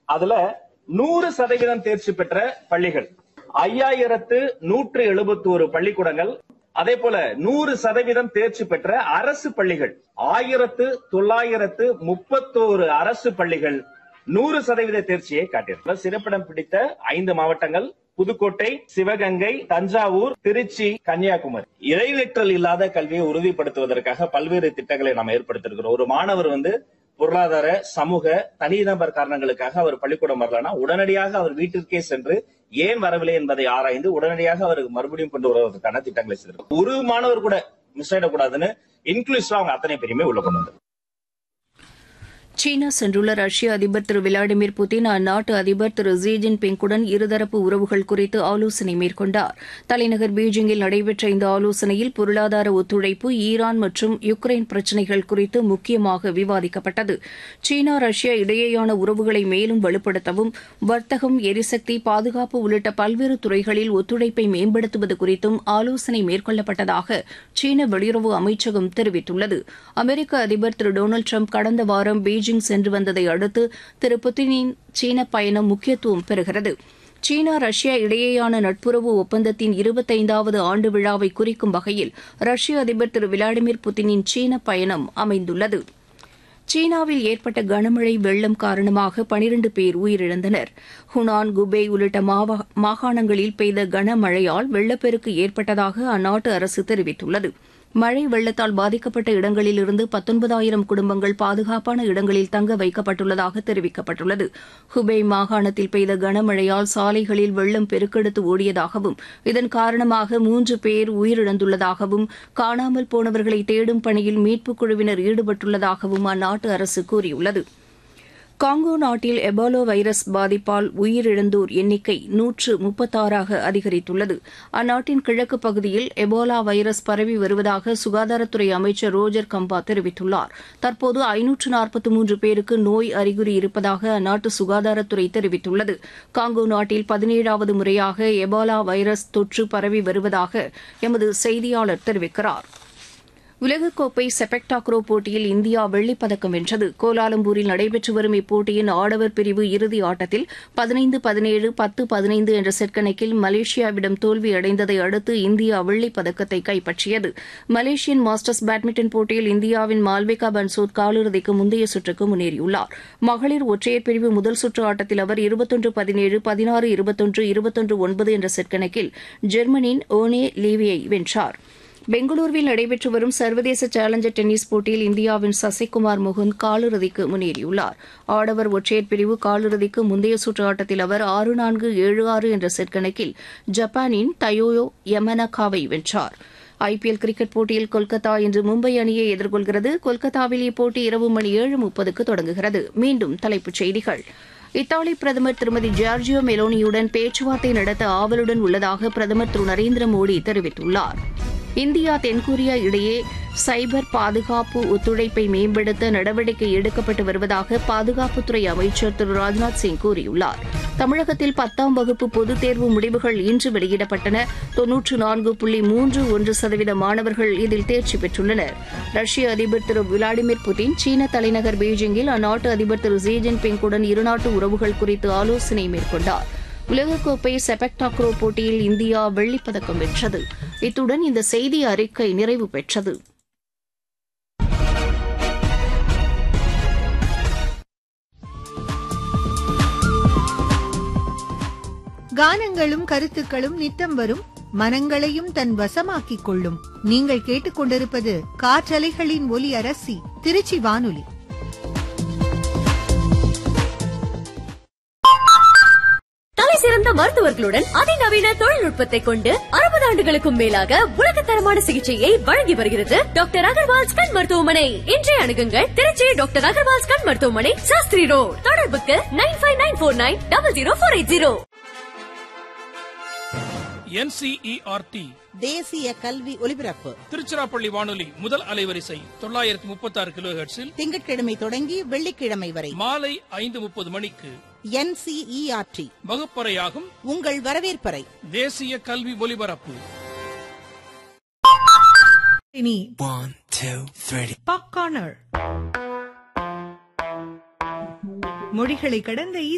அதுல நூறு சதவீதம் தேர்ச்சி பெற்ற பள்ளிகள் ஐயாயிரத்து நூற்று எழுபத்தோரு பள்ளிக்கூடங்கள் அதே போல நூறு சதவீதம் தேர்ச்சி பெற்ற அரசு பள்ளிகள் ஆயிரத்து தொள்ளாயிரத்து முப்பத்தோரு அரசு பள்ளிகள் நூறு சதவீத தேர்ச்சியை காட்டியிருக்கிறது சிறப்பிடம் பிடித்த ஐந்து மாவட்டங்கள் புதுக்கோட்டை சிவகங்கை தஞ்சாவூர் திருச்சி கன்னியாகுமரி இடைநிற்றல் இல்லாத கல்வியை உறுதிப்படுத்துவதற்காக பல்வேறு திட்டங்களை நாம் ஏற்படுத்தியிருக்கிறோம் ஒரு மாணவர் வந்து பொருளாதார சமூக தனிநபர் காரணங்களுக்காக அவர் பள்ளிக்கூடம் வரலன்னா உடனடியாக அவர் வீட்டிற்கே சென்று ஏன் வரவில்லை என்பதை ஆராய்ந்து உடனடியாக அவருக்கு மறுபடியும் கொண்டு வருவதற்கான திட்டங்களை செய்திருக்கோம் ஒரு மாணவர் கூட மிஸ் ஆயிடக்கூடாதுன்னு இன்க்ளூசிவா அவங்க அத்தனை பேருமே உள்ள கொண்டு வந்தாங்க சீனா சென்றுள்ள ரஷ்ய அதிபர் திரு விளாடிமிர் புதின் அந்நாட்டு அதிபர் திரு ஜி ஜின்பிங்குடன் இருதரப்பு உறவுகள் குறித்து ஆலோசனை மேற்கொண்டார் தலைநகர் பீஜிங்கில் நடைபெற்ற இந்த ஆலோசனையில் பொருளாதார ஒத்துழைப்பு ஈரான் மற்றும் யுக்ரைன் பிரச்சினைகள் குறித்து முக்கியமாக விவாதிக்கப்பட்டது சீனா ரஷ்யா இடையேயான உறவுகளை மேலும் வலுப்படுத்தவும் வர்த்தகம் எரிசக்தி பாதுகாப்பு உள்ளிட்ட பல்வேறு துறைகளில் ஒத்துழைப்பை மேம்படுத்துவது குறித்தும் ஆலோசனை மேற்கொள்ளப்பட்டதாக சீன வெளியுறவு அமைச்சகம் தெரிவித்துள்ளது அமெரிக்க அதிபர் திரு டொனால்டு ட்ரம்ப் கடந்த வாரம் பீஜிங் சென்று வந்ததை அடுத்து திரு புதினின் சீன பயணம் முக்கியத்துவம் பெறுகிறது சீனா ரஷ்யா இடையேயான நட்புறவு ஒப்பந்தத்தின் இருபத்தைந்தாவது ஆண்டு விழாவை குறிக்கும் வகையில் ரஷ்ய அதிபர் திரு விளாடிமிர் புதினின் சீன பயணம் அமைந்துள்ளது சீனாவில் ஏற்பட்ட கனமழை வெள்ளம் காரணமாக பனிரண்டு பேர் உயிரிழந்தனர் ஹுனான் குபே உள்ளிட்ட மாவா- மாகாணங்களில் பெய்த கனமழையால் வெள்ளப்பெருக்கு ஏற்பட்டதாக அந்நாட்டு அரசு தெரிவித்துள்ளது மழை வெள்ளத்தால் பாதிக்கப்பட்ட இடங்களிலிருந்து பத்தொன்பதாயிரம் குடும்பங்கள் பாதுகாப்பான இடங்களில் தங்க வைக்கப்பட்டுள்ளதாக தெரிவிக்கப்பட்டுள்ளது ஹுபே மாகாணத்தில் பெய்த கனமழையால் சாலைகளில் வெள்ளம் பெருக்கெடுத்து ஓடியதாகவும் இதன் காரணமாக மூன்று பேர் உயிரிழந்துள்ளதாகவும் காணாமல் போனவர்களை தேடும் பணியில் மீட்புக் குழுவினர் ஈடுபட்டுள்ளதாகவும் அந்நாட்டு அரசு கூறியுள்ளது காங்கோ நாட்டில் எபோலா வைரஸ் பாதிப்பால் உயிரிழந்தோர் எண்ணிக்கை நூற்று முப்பத்தாறாக அதிகரித்துள்ளது அந்நாட்டின் கிழக்கு பகுதியில் எபோலா வைரஸ் பரவி வருவதாக சுகாதாரத்துறை அமைச்சர் ரோஜர் கம்பா தெரிவித்துள்ளார் தற்போது ஐநூற்று நாற்பத்தி மூன்று பேருக்கு நோய் அறிகுறி இருப்பதாக அந்நாட்டு சுகாதாரத்துறை தெரிவித்துள்ளது காங்கோ நாட்டில் பதினேழாவது முறையாக எபோலா வைரஸ் தொற்று பரவி வருவதாக எமது செய்தியாளர் தெரிவிக்கிறார் உலகக்கோப்பை செபக் டாக்ரோ போட்டியில் இந்தியா வெள்ளிப் பதக்கம் வென்றது கோலாலம்பூரில் நடைபெற்று வரும் இப்போட்டியின் ஆடவர் பிரிவு இறுதி ஆட்டத்தில் பதினைந்து பதினேழு பத்து பதினைந்து என்ற செட் கணக்கில் மலேசியாவிடம் தோல்வியடைந்ததை அடுத்து இந்தியா வெள்ளிப் பதக்கத்தை கைப்பற்றியது மலேசியன் மாஸ்டர்ஸ் பேட்மிண்டன் போட்டியில் இந்தியாவின் மால்விகா பன்சோத் காலிறுதிக்கு முந்தைய சுற்றுக்கு முன்னேறியுள்ளார் மகளிர் ஒற்றையர் பிரிவு முதல் சுற்று ஆட்டத்தில் அவர் இருபத்தொன்று பதினேழு பதினாறு இருபத்தொன்று இருபத்தொன்று ஒன்பது என்ற செட் கணக்கில் ஜெர்மனியின் ஓனே லீவியை வென்றார் பெங்களூருவில் நடைபெற்று வரும் சர்வதேச சேலஞ்சர் டென்னிஸ் போட்டியில் இந்தியாவின் சசிகுமார் முகுந்த் காலிறுதிக்கு முன்னேறியுள்ளார் ஆடவர் ஒற்றையர் பிரிவு காலிறுதிக்கு முந்தைய சுற்று ஆட்டத்தில் அவர் ஆறு நான்கு ஏழு ஆறு என்ற செட் கணக்கில் ஜப்பானின் தயோயோ யமனகாவை வென்றார் ஐபிஎல் கிரிக்கெட் போட்டியில் கொல்கத்தா இன்று மும்பை அணியை எதிர்கொள்கிறது கொல்கத்தாவில் இப்போட்டி இரவு மணி ஏழு முப்பதுக்கு தொடங்குகிறது மீண்டும் தலைப்புச் செய்திகள் இத்தாலி பிரதமர் திருமதி ஜார்ஜியோ மெலோனியுடன் பேச்சுவார்த்தை நடத்த ஆவலுடன் உள்ளதாக பிரதமர் திரு நரேந்திர மோடி தெரிவித்துள்ளார் இந்தியா தென்கொரியா இடையே சைபர் பாதுகாப்பு ஒத்துழைப்பை மேம்படுத்த நடவடிக்கை எடுக்கப்பட்டு வருவதாக பாதுகாப்புத்துறை அமைச்சர் திரு ராஜ்நாத் சிங் கூறியுள்ளார் தமிழகத்தில் பத்தாம் வகுப்பு பொதுத் தேர்வு முடிவுகள் இன்று வெளியிடப்பட்டன தொன்னூற்று நான்கு புள்ளி மூன்று ஒன்று சதவீத மாணவர்கள் இதில் தேர்ச்சி பெற்றுள்ளனர் ரஷ்ய அதிபர் திரு விளாடிமிர் புதின் சீன தலைநகர் பீஜிங்கில் அந்நாட்டு அதிபர் திரு ஜி ஜின்பிங்குடன் இருநாட்டு உறவுகள் குறித்து ஆலோசனை மேற்கொண்டார் உலகக்கோப்பை செபக் டாக்ரோ போட்டியில் இந்தியா வெள்ளிப் பதக்கம் வென்றது இத்துடன் இந்த செய்தி அறிக்கை நிறைவு பெற்றது கானங்களும் கருத்துக்களும் நித்தம் வரும் மனங்களையும் தன் வசமாக்கிக் கொள்ளும் நீங்கள் கேட்டுக்கொண்டிருப்பது காற்றலைகளின் ஒலி அரசி திருச்சி வானொலி தலை சிறந்த மருத்துவர்களுடன் அதிநவீன தொழில்நுட்பத்தை கொண்டு அறுபது ஆண்டுகளுக்கும் மேலாக உலகத்தரமான சிகிச்சையை வழங்கி வருகிறது டாக்டர் அகர்வால்ஸ் கண் மருத்துவமனை இன்றைய அணுகுங்கள் திருச்சி டாக்டர் அகர்வால்ஸ் கண் மருத்துவமனை சாஸ்திரி ரோட் தொடர்புக்கு nine five nine four nine double zero four eight zero NCERT தேசிய கல்வி ஒலிபரப்பு திருச்சிராப்பள்ளி வானொலி முதல் அலைவரிசை தொள்ளாயிரத்தி முப்பத்தி ஆறு கிலோ ஹெர்ட்ஸில் திங்கட்கிழமை தொடங்கி வெள்ளிக்கிழமை வரை மாலை ஐந்து முப்பது மணிக்கு என்சிஇஆர்டி வகுப்பறையாகும் உங்கள் வரவேற்பறை தேசிய கல்வி ஒலிபரப்பு இனி One, two, three. Pop corner மொழிகளை கடந்த